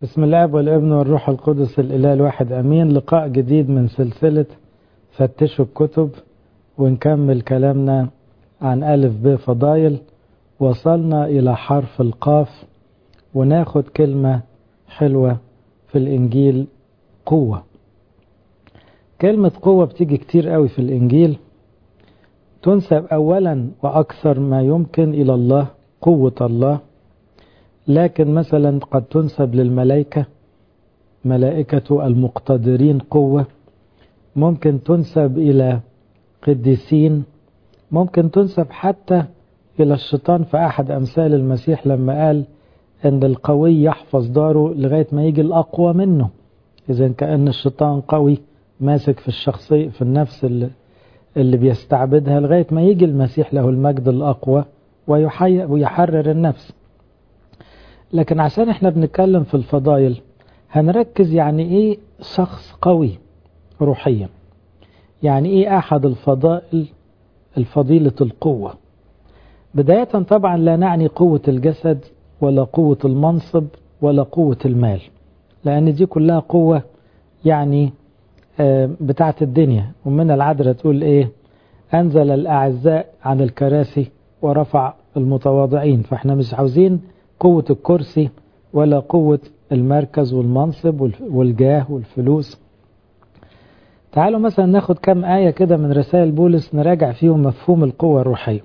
بسم الله والابن والروح القدس الإله الواحد أمين لقاء جديد من سلسلة فتشوا الكتب ونكمل كلامنا عن ألف ب فضايل وصلنا إلى حرف القاف وناخد كلمة حلوة في الإنجيل قوة كلمة قوة بتيجي كتير قوي في الإنجيل تنسب أولا وأكثر ما يمكن إلى الله قوة الله لكن مثلا قد تنسب للملائكة ملائكة المقتدرين قوة ممكن تنسب إلى قديسين ممكن تنسب حتى إلى الشيطان في أحد أمثال المسيح لما قال أن القوي يحفظ داره لغاية ما يجي الأقوى منه إذا كأن الشيطان قوي ماسك في الشخصية في النفس اللي, اللي بيستعبدها لغاية ما يجي المسيح له المجد الأقوى ويحرر النفس لكن عشان احنا بنتكلم في الفضائل هنركز يعني ايه شخص قوي روحيا يعني ايه احد الفضائل الفضيلة القوة بداية طبعا لا نعني قوة الجسد ولا قوة المنصب ولا قوة المال لأن دي كلها قوة يعني بتاعت الدنيا ومن العذراء تقول ايه أنزل الأعزاء عن الكراسي ورفع المتواضعين فاحنا مش عاوزين قوة الكرسي ولا قوة المركز والمنصب والجاه والفلوس تعالوا مثلا ناخد كم آية كده من رسائل بولس نراجع فيهم مفهوم القوة الروحية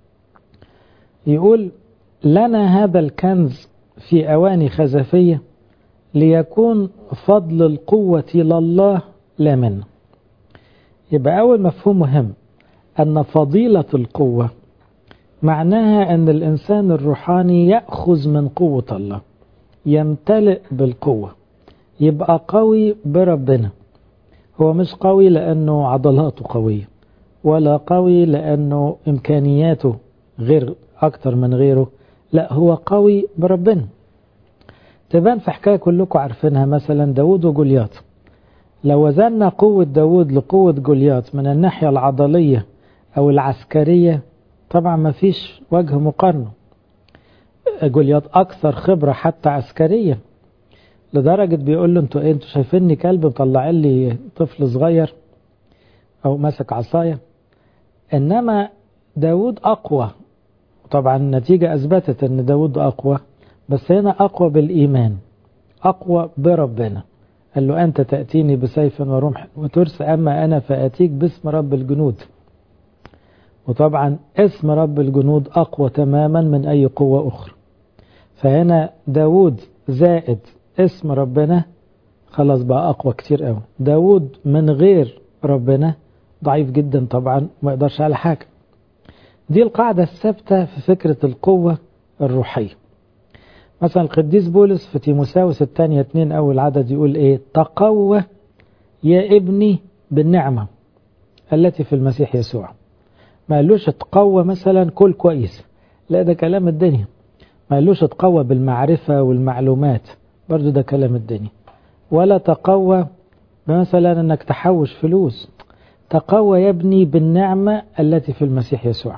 يقول لنا هذا الكنز في أواني خزفية ليكون فضل القوة لله لا منا يبقى أول مفهوم مهم أن فضيلة القوة معناها أن الإنسان الروحاني يأخذ من قوة الله يمتلئ بالقوة يبقى قوي بربنا هو مش قوي لأنه عضلاته قوية ولا قوي لأنه إمكانياته غير أكتر من غيره لا هو قوي بربنا تبان في حكاية كلكم عارفينها مثلا داود وجولياط لو وزننا قوة داود لقوة جولياط من الناحية العضلية أو العسكرية طبعا ما فيش وجه مقارنة جولياط أكثر خبرة حتى عسكرية لدرجة بيقول له انتوا ايه انتوا شايفيني كلب مطلعين لي طفل صغير أو ماسك عصاية إنما داود أقوى طبعا النتيجة أثبتت أن داود أقوى بس هنا أقوى بالإيمان أقوى بربنا قال له أنت تأتيني بسيف ورمح وترس أما أنا فأتيك باسم رب الجنود وطبعا اسم رب الجنود أقوى تماما من أي قوة أخرى فهنا داود زائد اسم ربنا خلاص بقى أقوى كتير قوي داود من غير ربنا ضعيف جدا طبعا ما يقدرش على حاجة دي القاعدة الثابتة في فكرة القوة الروحية مثلا القديس بولس في تيموساوس الثانية اتنين أول عدد يقول إيه تقوى يا ابني بالنعمة التي في المسيح يسوع ما قالوش تقوى مثلا كل كويس لا ده كلام الدنيا ما قالوش تقوى بالمعرفة والمعلومات برضو ده كلام الدنيا ولا تقوى مثلا انك تحوش فلوس تقوى يا ابني بالنعمة التي في المسيح يسوع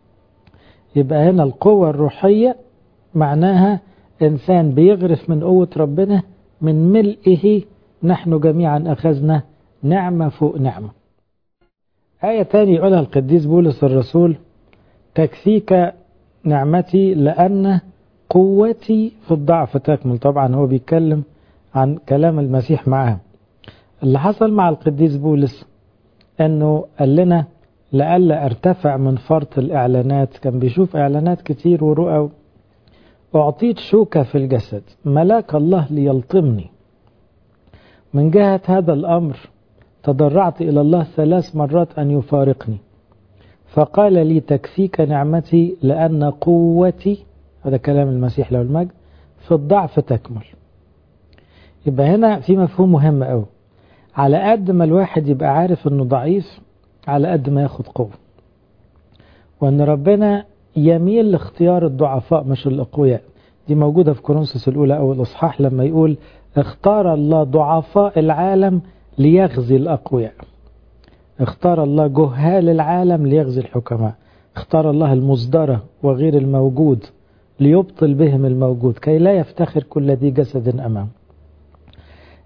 يبقى هنا القوة الروحية معناها إنسان بيغرف من قوة ربنا من ملئه نحن جميعا أخذنا نعمة فوق نعمة آية تانية يقولها القديس بولس الرسول تكفيك نعمتي لأن قوتي في الضعف تكمل طبعا هو بيتكلم عن كلام المسيح معاه اللي حصل مع القديس بولس انه قال لنا لألا ارتفع من فرط الإعلانات كان بيشوف إعلانات كتير ورؤى أعطيت شوكة في الجسد ملاك الله ليلطمني من جهة هذا الأمر تضرعت إلى الله ثلاث مرات أن يفارقني فقال لي تكفيك نعمتي لأن قوتي هذا كلام المسيح له المجد في الضعف تكمل يبقى هنا في مفهوم مهم قوي على قد ما الواحد يبقى عارف انه ضعيف على قد ما ياخد قوة وان ربنا يميل لاختيار الضعفاء مش الأقوياء دي موجودة في كورنثوس الأولى أو الإصحاح لما يقول اختار الله ضعفاء العالم ليغزي الأقوياء اختار الله جهال العالم ليغزي الحكماء اختار الله المصدرة وغير الموجود ليبطل بهم الموجود كي لا يفتخر كل ذي جسد أمام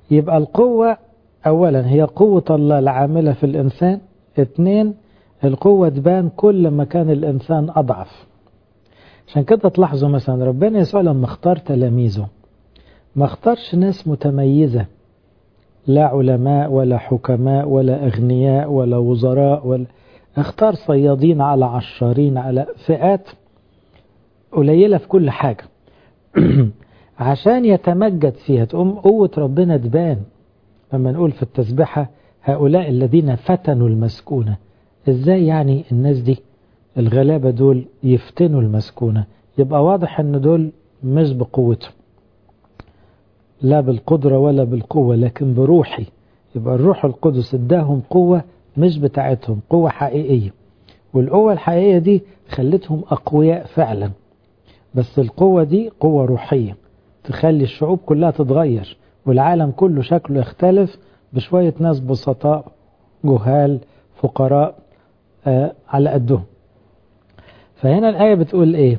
يبقى القوة أولا هي قوة الله العاملة في الإنسان اثنين القوة تبان كل ما كان الإنسان أضعف عشان كده تلاحظوا مثلا ربنا يسوع لما اختار تلاميذه ما اختارش ناس متميزة لا علماء ولا حكماء ولا أغنياء ولا وزراء ولا اختار صيادين على عشارين على فئات قليلة في كل حاجة عشان يتمجد فيها تقوم قوة ربنا تبان لما نقول في التسبحة هؤلاء الذين فتنوا المسكونة ازاي يعني الناس دي الغلابة دول يفتنوا المسكونة يبقى واضح ان دول مش بقوتهم لا بالقدرة ولا بالقوة لكن بروحي يبقى الروح القدس اداهم قوة مش بتاعتهم قوة حقيقية والقوة الحقيقية دي خلتهم أقوياء فعلا بس القوة دي قوة روحية تخلي الشعوب كلها تتغير والعالم كله شكله يختلف بشوية ناس بسطاء جهال فقراء آه على قدهم فهنا الآية بتقول إيه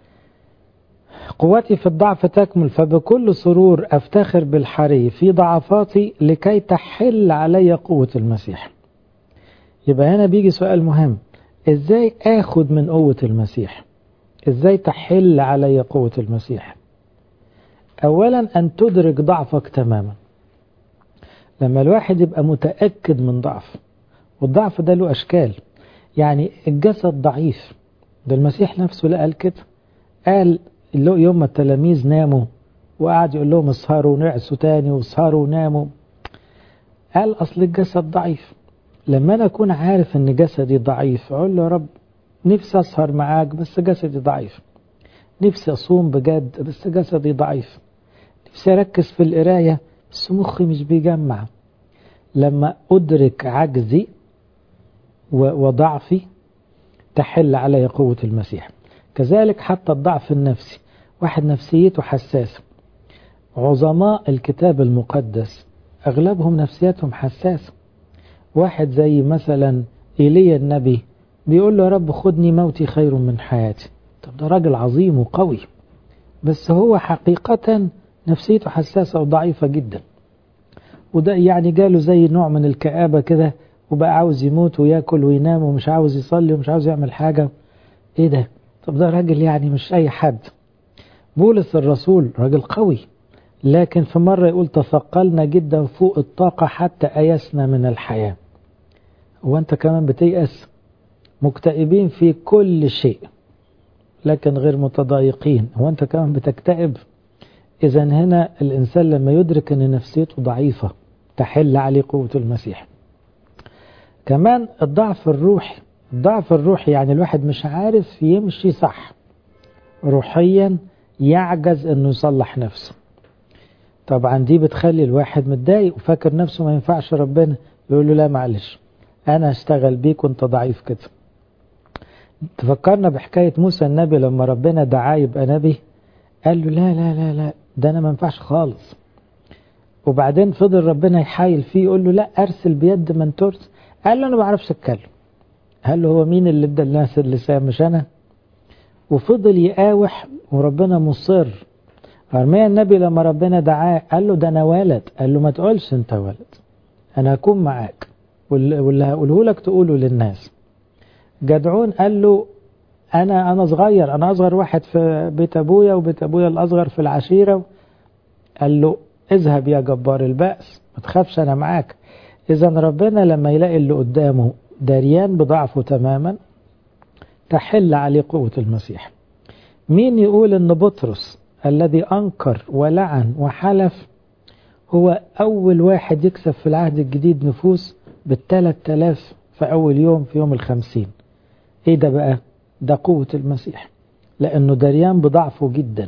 قوتي في الضعف تكمل فبكل سرور أفتخر بالحري في ضعفاتي لكي تحل علي قوة المسيح يبقى هنا بيجي سؤال مهم إزاي آخد من قوة المسيح إزاي تحل علي قوة المسيح أولا أن تدرك ضعفك تماما لما الواحد يبقى متأكد من ضعف والضعف ده له أشكال يعني الجسد ضعيف ده المسيح نفسه لا قال كده قال يوم ما التلاميذ ناموا وقعد يقول لهم اسهروا ونعسوا تاني واسهروا وناموا قال أصل الجسد ضعيف لما أنا أكون عارف إن جسدي ضعيف أقول له يا رب نفسي أسهر معاك بس جسدي ضعيف نفسي أصوم بجد بس جسدي ضعيف نفسي أركز في القراية بس مخي مش بيجمع لما أدرك عجزي وضعفي تحل علي قوة المسيح كذلك حتى الضعف النفسي واحد نفسيته حساسة عظماء الكتاب المقدس أغلبهم نفسياتهم حساسة واحد زي مثلا إيليا النبي بيقول له يا رب خدني موتي خير من حياتي طب ده راجل عظيم وقوي بس هو حقيقة نفسيته حساسة وضعيفة جدا وده يعني جاله زي نوع من الكآبة كده وبقى عاوز يموت وياكل وينام ومش عاوز يصلي ومش عاوز يعمل حاجة ايه ده طب ده راجل يعني مش اي حد بولس الرسول راجل قوي لكن في مرة يقول تثقلنا جدا فوق الطاقة حتى أيسنا من الحياة وانت كمان بتيأس مكتئبين في كل شيء لكن غير متضايقين هو انت كمان بتكتئب اذا هنا الانسان لما يدرك ان نفسيته ضعيفة تحل عليه قوة المسيح كمان الضعف الروحي الضعف الروحي يعني الواحد مش عارف يمشي صح روحيا يعجز انه يصلح نفسه طبعا دي بتخلي الواحد متضايق وفاكر نفسه ما ينفعش ربنا يقول له لا معلش انا اشتغل بيك وانت ضعيف كده تفكرنا بحكاية موسى النبي لما ربنا دعاه يبقى نبي قال له لا لا لا لا ده انا ما ينفعش خالص وبعدين فضل ربنا يحايل فيه يقول له لا ارسل بيد من ترس قال له انا ما بعرفش اتكلم قال له هو مين اللي ادى الناس اللسان مش انا وفضل يقاوح وربنا مصر أرميا النبي لما ربنا دعاه قال له ده أنا ولد قال له ما تقولش أنت ولد أنا هكون معاك واللي هقوله لك تقوله للناس جدعون قال له أنا أنا صغير أنا أصغر واحد في بيت أبويا وبيت أبويا الأصغر في العشيرة قال له اذهب يا جبار البأس ما تخافش أنا معاك إذا ربنا لما يلاقي اللي قدامه دريان بضعفه تماما تحل عليه قوة المسيح مين يقول ان بطرس الذي أنكر ولعن وحلف هو أول واحد يكسب في العهد الجديد نفوس بالثلاث تلاف في أول يوم في يوم الخمسين إيه ده بقى ده قوة المسيح لأنه دريان بضعفه جدا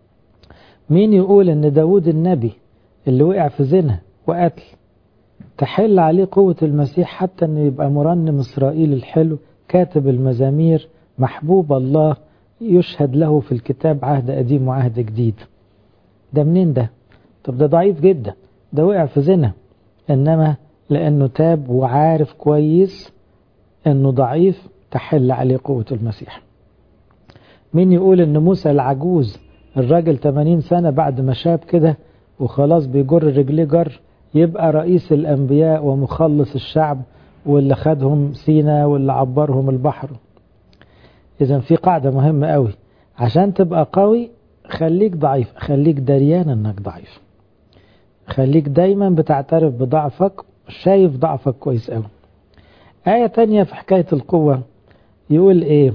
مين يقول ان داود النبي اللي وقع في زنا وقتل تحل عليه قوة المسيح حتى انه يبقى مرنم اسرائيل الحلو كاتب المزامير محبوب الله يشهد له في الكتاب عهد قديم وعهد جديد ده منين ده طب ده ضعيف جدا ده وقع في زنا انما لانه تاب وعارف كويس انه ضعيف تحل عليه قوة المسيح مين يقول ان موسى العجوز الراجل 80 سنة بعد ما شاب كده وخلاص بيجر رجليه جر يبقى رئيس الأنبياء ومخلص الشعب واللي خدهم سينا واللي عبرهم البحر إذا في قاعدة مهمة قوي عشان تبقى قوي خليك ضعيف خليك دريان انك ضعيف خليك دايما بتعترف بضعفك شايف ضعفك كويس قوي آية تانية في حكاية القوة يقول ايه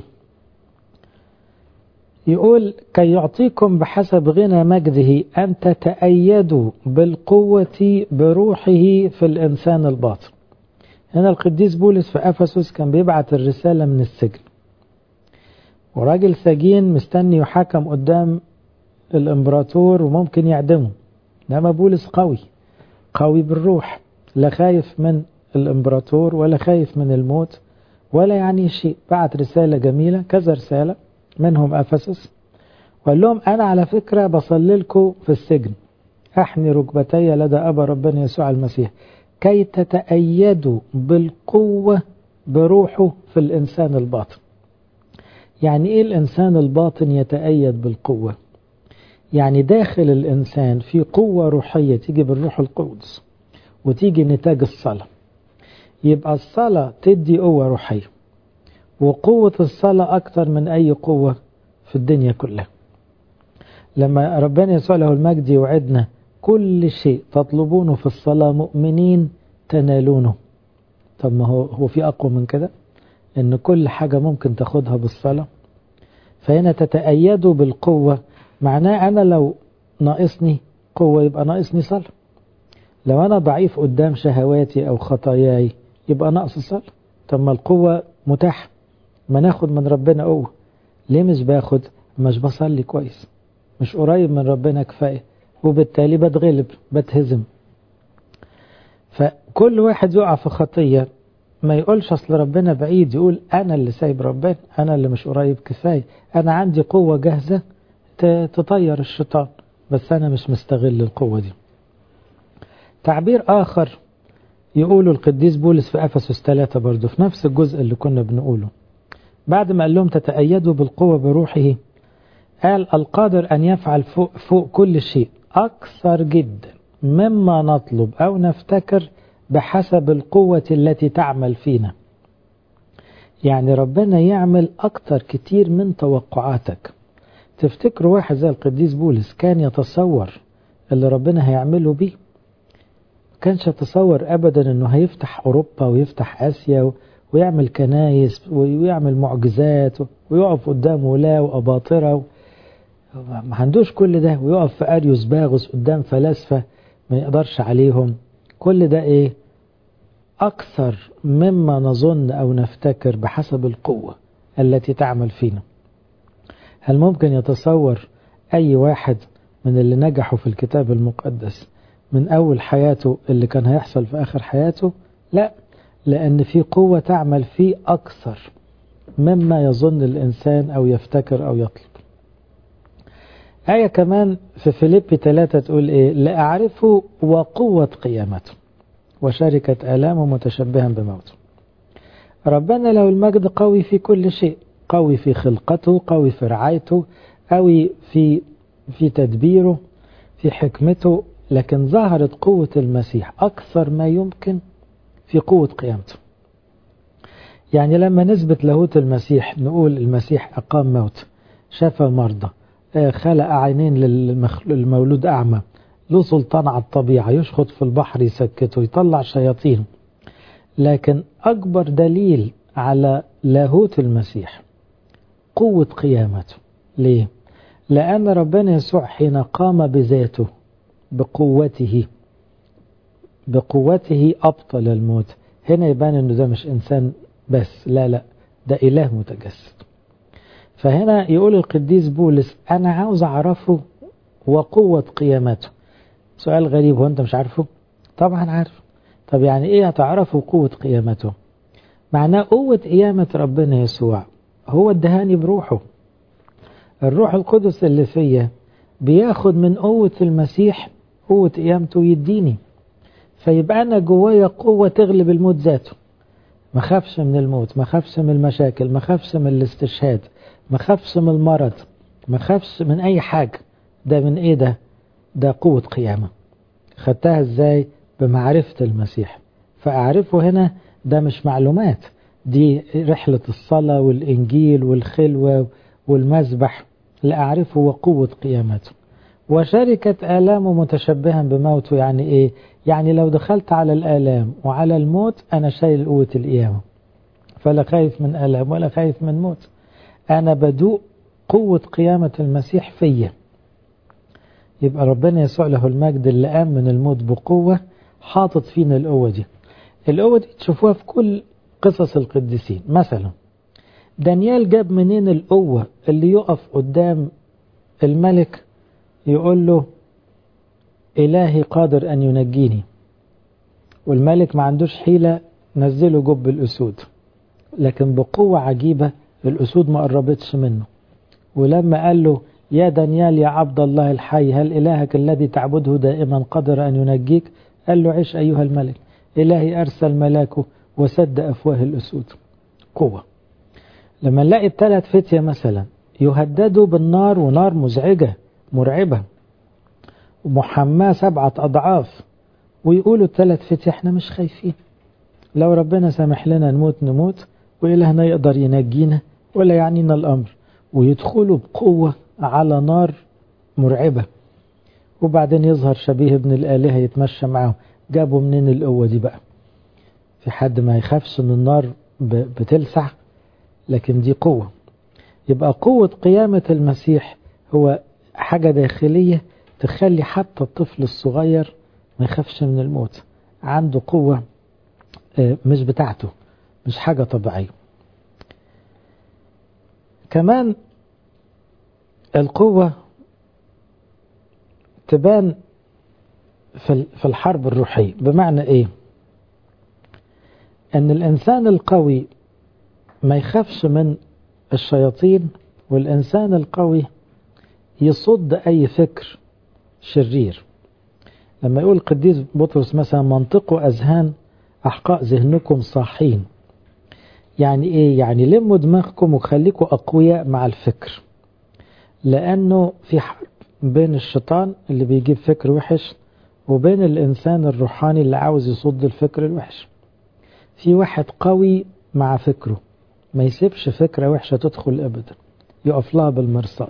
يقول كي يعطيكم بحسب غنى مجده أن تتأيدوا بالقوة بروحه في الإنسان الباطن هنا القديس بولس في أفسس كان بيبعت الرسالة من السجن وراجل سجين مستني يحاكم قدام الإمبراطور وممكن يعدمه إنما بولس قوي قوي بالروح لا خايف من الإمبراطور ولا خايف من الموت ولا يعني شيء بعت رسالة جميلة كذا رسالة منهم أفسس وقال لهم أنا على فكرة بصلي لكم في السجن أحني ركبتي لدى أبا ربنا يسوع المسيح كي تتأيدوا بالقوة بروحه في الإنسان الباطن يعني إيه الإنسان الباطن يتأيد بالقوة يعني داخل الإنسان في قوة روحية تيجي بالروح القدس وتيجي نتاج الصلاة يبقى الصلاة تدي قوة روحية وقوة الصلاة أكثر من أي قوة في الدنيا كلها لما ربنا يسوع له المجد يوعدنا كل شيء تطلبونه في الصلاة مؤمنين تنالونه طب ما هو هو في أقوى من كده إن كل حاجة ممكن تاخدها بالصلاة فهنا تتأيدوا بالقوة معناه أنا لو ناقصني قوة يبقى ناقصني صلاة لو أنا ضعيف قدام شهواتي أو خطاياي يبقى ناقص صلاة طب ما القوة متاحة ما ناخد من ربنا قوة ليه مش باخد مش بصلي كويس مش قريب من ربنا كفاية وبالتالي بتغلب بتهزم فكل واحد يقع في خطية ما يقولش أصل ربنا بعيد يقول أنا اللي سايب ربنا أنا اللي مش قريب كفاية أنا عندي قوة جاهزة تطير الشيطان بس أنا مش مستغل القوة دي تعبير آخر يقوله القديس بولس في أفسس 3 برضه في نفس الجزء اللي كنا بنقوله بعد ما قال لهم تتأيدوا بالقوة بروحه قال القادر أن يفعل فوق, فوق كل شيء أكثر جدا مما نطلب أو نفتكر بحسب القوة التي تعمل فينا يعني ربنا يعمل أكثر كتير من توقعاتك تفتكروا واحد زي القديس بولس كان يتصور اللي ربنا هيعمله بيه كانش يتصور أبدا أنه هيفتح أوروبا ويفتح آسيا ويعمل كنايس ويعمل معجزات ويقف قدام ولاة وأباطرة ما عندوش كل ده ويقف في أريوس باغوس قدام فلاسفة ما يقدرش عليهم كل ده إيه أكثر مما نظن أو نفتكر بحسب القوة التي تعمل فينا هل ممكن يتصور أي واحد من اللي نجحوا في الكتاب المقدس من أول حياته اللي كان هيحصل في آخر حياته لا لأن في قوة تعمل فيه أكثر مما يظن الإنسان أو يفتكر أو يطلب آية كمان في فيليب 3 تقول إيه لأعرفه وقوة قيامته وشركة آلامه متشبها بموته ربنا له المجد قوي في كل شيء قوي في خلقته قوي في رعايته قوي في في تدبيره في حكمته لكن ظهرت قوة المسيح أكثر ما يمكن في قوة قيامته يعني لما نثبت لاهوت المسيح نقول المسيح أقام موت شفى مرضى خلق عينين للمولود أعمى له سلطان على الطبيعة يشخط في البحر يسكته يطلع شياطين لكن أكبر دليل على لاهوت المسيح قوة قيامته ليه؟ لأن ربنا يسوع حين قام بذاته بقوته بقوته أبطل الموت هنا يبان أنه ده مش إنسان بس لا لا ده إله متجسد فهنا يقول القديس بولس أنا عاوز أعرفه وقوة قيامته سؤال غريب هو أنت مش عارفه طبعا عارف طب يعني إيه هتعرفه قوة قيامته معناه قوة قيامة ربنا يسوع هو ادهاني بروحه الروح القدس اللي فيا بياخد من قوة المسيح قوة قيامته يديني فيبقى أنا جوايا قوة تغلب الموت ذاته ما خافش من الموت ما خافش من المشاكل ما خافش من الاستشهاد ما خافش من المرض ما خافش من أي حاجة ده من إيه ده ده قوة قيامة خدتها إزاي بمعرفة المسيح فأعرفه هنا ده مش معلومات دي رحلة الصلاة والإنجيل والخلوة والمذبح لأعرفه وقوة قيامته وشركة آلامه متشبها بموته يعني إيه؟ يعني لو دخلت على الآلام وعلى الموت أنا شايل قوة القيامة فلا خايف من آلام ولا خايف من موت أنا بدوق قوة قيامة المسيح فيا يبقى ربنا يسوع له المجد اللي قام من الموت بقوة حاطط فينا القوة دي القوة دي تشوفوها في كل قصص القديسين مثلا دانيال جاب منين القوة اللي يقف قدام الملك يقول له إلهي قادر أن ينجيني والملك ما عندوش حيلة نزله جب الأسود لكن بقوة عجيبة الأسود ما قربتش منه ولما قال له يا دانيال يا عبد الله الحي هل إلهك الذي تعبده دائما قدر أن ينجيك قال له عش أيها الملك إلهي أرسل ملاكه وسد أفواه الأسود قوة لما نلاقي الثلاث فتية مثلا يهددوا بالنار ونار مزعجة مرعبة محماة سبعة أضعاف ويقولوا الثلاث فتية احنا مش خايفين لو ربنا سامح لنا نموت نموت وإلهنا يقدر ينجينا ولا يعنينا الأمر ويدخلوا بقوة على نار مرعبة وبعدين يظهر شبيه ابن الآلهة يتمشى معاهم جابوا منين القوة دي بقى في حد ما يخافش ان النار بتلسع لكن دي قوة يبقى قوة قيامة المسيح هو حاجة داخلية تخلي حتى الطفل الصغير ما يخافش من الموت عنده قوة مش بتاعته مش حاجة طبيعية كمان القوة تبان في الحرب الروحية بمعنى ايه ان الانسان القوي ما يخافش من الشياطين والانسان القوي يصد اي فكر شرير لما يقول القديس بطرس مثلا منطقوا اذهان احقاء ذهنكم صاحين يعني ايه يعني لموا دماغكم وخليكم اقوياء مع الفكر لانه في حرب بين الشيطان اللي بيجيب فكر وحش وبين الانسان الروحاني اللي عاوز يصد الفكر الوحش في واحد قوي مع فكره ما يسيبش فكرة وحشة تدخل ابدا يقف لها بالمرصاد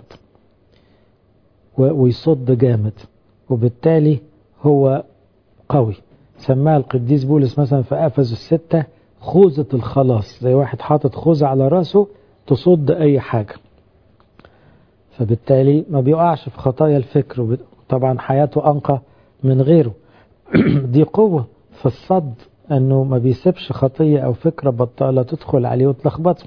ويصد جامد وبالتالي هو قوي سماها القديس بولس مثلا في افز الستة خوذة الخلاص زي واحد حاطط خوذة على راسه تصد اي حاجة فبالتالي ما بيقعش في خطايا الفكر طبعا حياته انقى من غيره دي قوة في الصد انه ما بيسيبش خطية او فكرة بطالة تدخل عليه وتلخبطه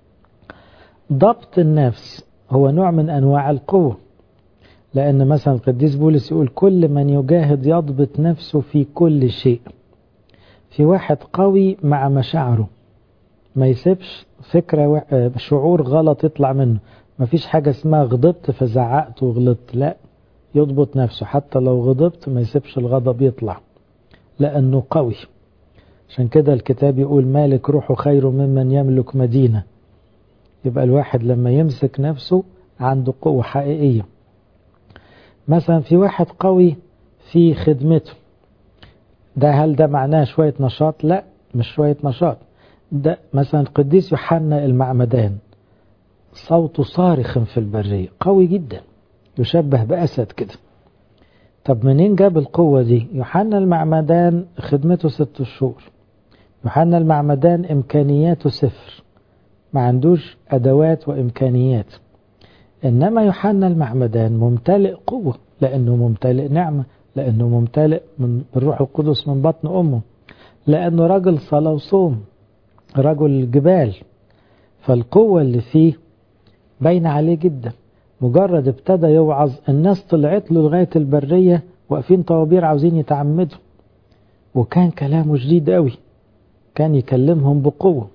ضبط النفس هو نوع من انواع القوة لان مثلا القديس بولس يقول كل من يجاهد يضبط نفسه في كل شيء في واحد قوي مع مشاعره ما يسيبش فكرة شعور غلط يطلع منه ما فيش حاجة اسمها غضبت فزعقت وغلطت لا يضبط نفسه حتى لو غضبت ما يسيبش الغضب يطلع لأنه قوي عشان كده الكتاب يقول مالك روحه خير ممن يملك مدينة يبقى الواحد لما يمسك نفسه عنده قوة حقيقية مثلا في واحد قوي في خدمته ده هل ده معناه شوية نشاط لا مش شوية نشاط ده مثلا القديس يوحنا المعمدان صوته صارخ في البرية قوي جدا يشبه بأسد كده طب منين جاب القوة دي يوحنا المعمدان خدمته ست شهور يوحنا المعمدان إمكانياته صفر ما عندوش أدوات وإمكانيات إنما يوحنا المعمدان ممتلئ قوة لأنه ممتلئ نعمة لأنه ممتلئ من الروح القدس من بطن أمه لأنه رجل صلاة وصوم رجل الجبال فالقوة اللي فيه باينة عليه جدا مجرد ابتدى يوعظ الناس طلعت له لغاية البرية واقفين طوابير عاوزين يتعمدوا وكان كلامه شديد قوي كان يكلمهم بقوة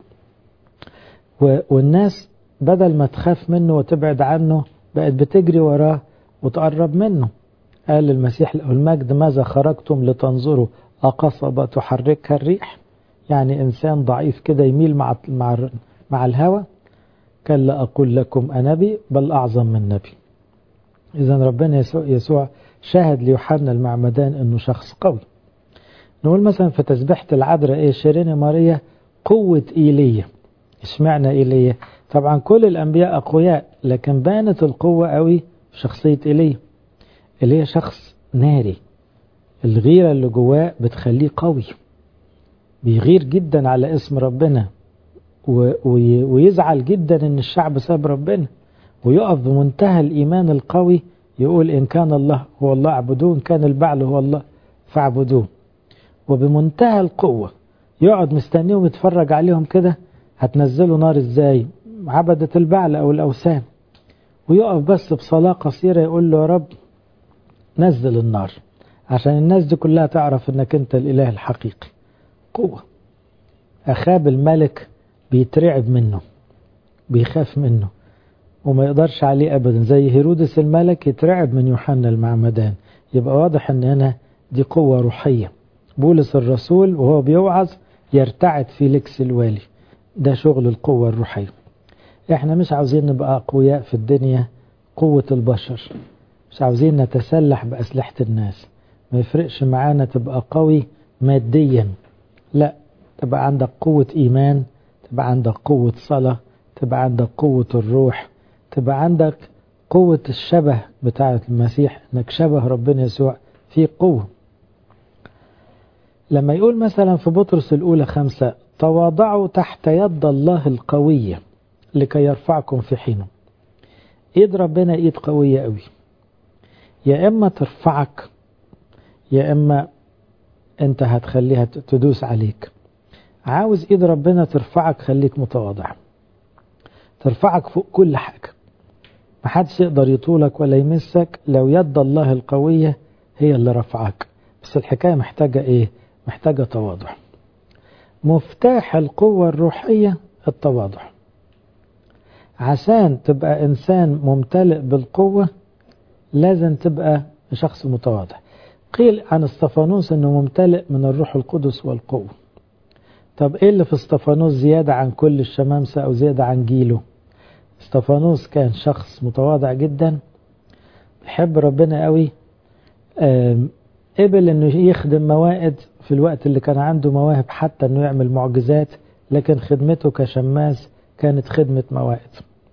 والناس بدل ما تخاف منه وتبعد عنه بقت بتجري وراه وتقرب منه قال المسيح له المجد ماذا خرجتم لتنظروا أقصبة تحركها الريح يعني إنسان ضعيف كده يميل مع مع مع الهوى كان لا أقول لكم أنبي بل أعظم من نبي إذا ربنا يسوع, يسوع شاهد ليوحنا المعمدان أنه شخص قوي نقول مثلا في تسبيحة العذراء ايه شيرين ماريا قوة إيليا اشمعنى إيليا طبعا كل الأنبياء أقوياء لكن بانت القوة قوي في شخصية إيليا إيليا شخص ناري الغيرة اللي جواه بتخليه قوي بيغير جدا على اسم ربنا ويزعل جدا ان الشعب ساب ربنا ويقف بمنتهى الإيمان القوي يقول إن كان الله هو الله اعبدوه إن كان البعل هو الله فاعبدوه وبمنتهى القوة يقعد مستنيهم يتفرج عليهم كده هتنزلوا نار ازاي عبدة البعل أو الأوثان ويقف بس بصلاة قصيرة يقول له يا رب نزل النار عشان الناس دي كلها تعرف انك انت الاله الحقيقي قوة اخاب الملك بيترعب منه بيخاف منه وما يقدرش عليه ابدا زي هيرودس الملك يترعب من يوحنا المعمدان يبقى واضح ان هنا دي قوة روحية بولس الرسول وهو بيوعظ يرتعد فيليكس الوالي ده شغل القوة الروحية احنا مش عاوزين نبقى اقوياء في الدنيا قوة البشر مش عاوزين نتسلح بأسلحة الناس ما يفرقش معانا تبقى قوي ماديا لا تبقى عندك قوة إيمان تبقى عندك قوة صلاة تبقى عندك قوة الروح تبقى عندك قوة الشبه بتاعة المسيح انك شبه ربنا يسوع في قوة لما يقول مثلا في بطرس الأولى خمسة تواضعوا تحت يد الله القوية لكي يرفعكم في حينه ايد ربنا ايد قوية قوي يا اما ترفعك يا اما انت هتخليها تدوس عليك عاوز ايد ربنا ترفعك خليك متواضع ترفعك فوق كل حاجة محدش يقدر يطولك ولا يمسك لو يد الله القوية هي اللي رفعك بس الحكاية محتاجة ايه محتاجة تواضع مفتاح القوة الروحية التواضع عشان تبقى إنسان ممتلئ بالقوة لازم تبقى شخص متواضع قيل عن استفانوس أنه ممتلئ من الروح القدس والقوة طب إيه اللي في استفانوس زيادة عن كل الشمامسة أو زيادة عن جيله استفانوس كان شخص متواضع جدا بيحب ربنا قوي قبل انه يخدم موائد في الوقت اللي كان عنده مواهب حتى انه يعمل معجزات لكن خدمته كشماس كانت خدمة موائد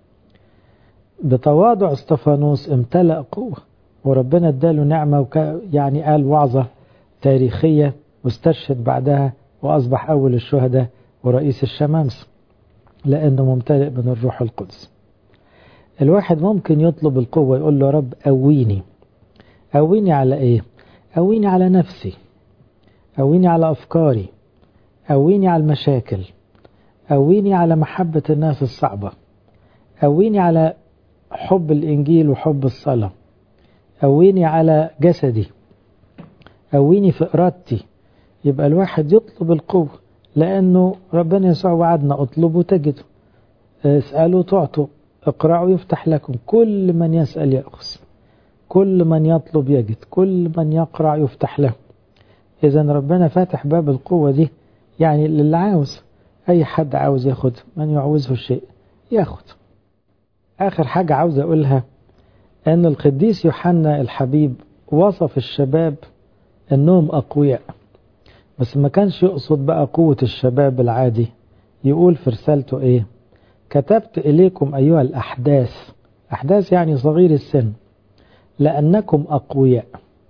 بتواضع استفانوس امتلأ قوة وربنا اداله نعمة وك يعني قال وعظة تاريخية واستشهد بعدها وأصبح أول الشهداء ورئيس الشمامسة لأنه ممتلئ من الروح القدس الواحد ممكن يطلب القوة يقول له رب قويني قويني على ايه قويني على نفسي قويني على أفكاري قويني على المشاكل قويني على محبة الناس الصعبة قويني على حب الإنجيل وحب الصلاة قويني على جسدي قويني في إرادتي يبقى الواحد يطلب القوة لأنه ربنا يسوع وعدنا اطلبوا تجدوا اسألوا تعطوا اقرأوا يفتح لكم كل من يسأل يأخذ كل من يطلب يجد كل من يقرأ يفتح له إذا ربنا فاتح باب القوة دي يعني للي عاوز أي حد عاوز ياخد من يعوزه الشيء ياخد آخر حاجة عاوز أقولها أن القديس يوحنا الحبيب وصف الشباب أنهم أقوياء بس ما كانش يقصد بقى قوة الشباب العادي يقول في رسالته إيه كتبت إليكم أيها الأحداث أحداث يعني صغير السن لأنكم أقوياء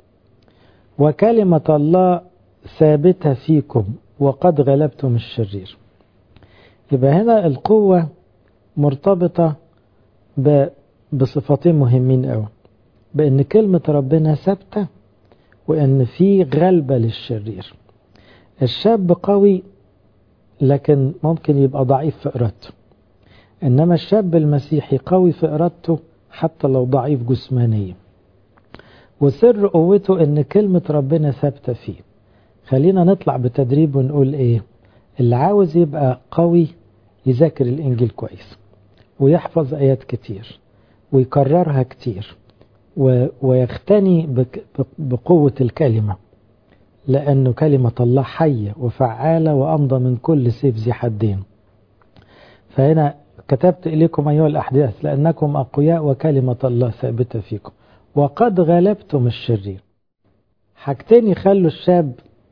وكلمة الله ثابتة فيكم وقد غلبتم الشرير يبقى هنا القوة مرتبطة بصفتين مهمين قوي بأن كلمة ربنا ثابتة وأن في غلبة للشرير الشاب قوي لكن ممكن يبقى ضعيف في إرادته إنما الشاب المسيحي قوي في إرادته حتى لو ضعيف جسمانيا وسر قوته ان كلمة ربنا ثابتة فيه خلينا نطلع بتدريب ونقول ايه اللي عاوز يبقى قوي يذاكر الانجيل كويس ويحفظ ايات كتير ويكررها كتير ويختني بقوة الكلمة لأنه كلمة الله حية وفعالة وأمضى من كل سيف ذي حدين فهنا كتبت إليكم أيها الأحداث لأنكم أقوياء وكلمة الله ثابتة فيكم وقد غلبتم الشرير حاجتين يخلوا الشاب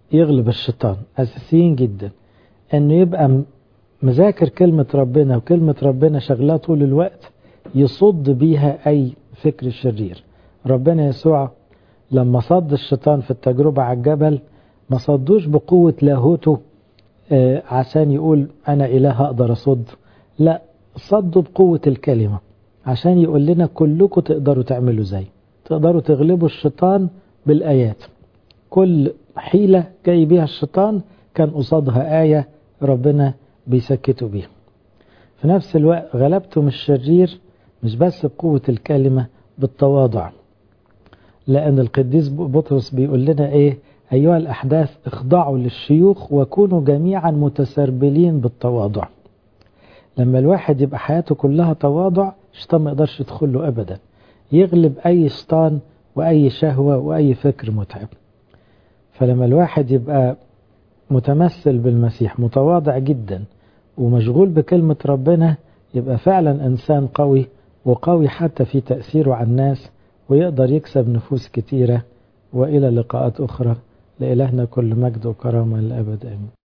يغلب الشيطان أساسيين جدا أنه يبقى مذاكر كلمة ربنا وكلمة ربنا شغلاه طول الوقت يصد بيها أي فكر شرير ربنا يسوع لما صد الشيطان في التجربة على الجبل ما صدوش بقوة لاهوته آه عشان يقول أنا إله أقدر أصد لا صدوا بقوة الكلمة عشان يقول لنا كلكم تقدروا تعملوا زي تقدروا تغلبوا الشيطان بالآيات كل حيلة جاي بيها الشيطان كان قصادها آية ربنا بيسكتوا بيها في نفس الوقت غلبتم الشرير مش بس بقوة الكلمة بالتواضع لأن القديس بطرس بيقول لنا إيه أيها الأحداث اخضعوا للشيوخ وكونوا جميعا متسربلين بالتواضع لما الواحد يبقى حياته كلها تواضع الشيطان ما يقدرش يدخل له أبدا يغلب أي شيطان وأي شهوة وأي فكر متعب فلما الواحد يبقى متمثل بالمسيح متواضع جدا ومشغول بكلمة ربنا يبقى فعلا إنسان قوي وقوي حتى في تأثيره على الناس ويقدر يكسب نفوس كتيرة وإلى لقاءات أخرى لإلهنا كل مجد وكرامة للأبد آمين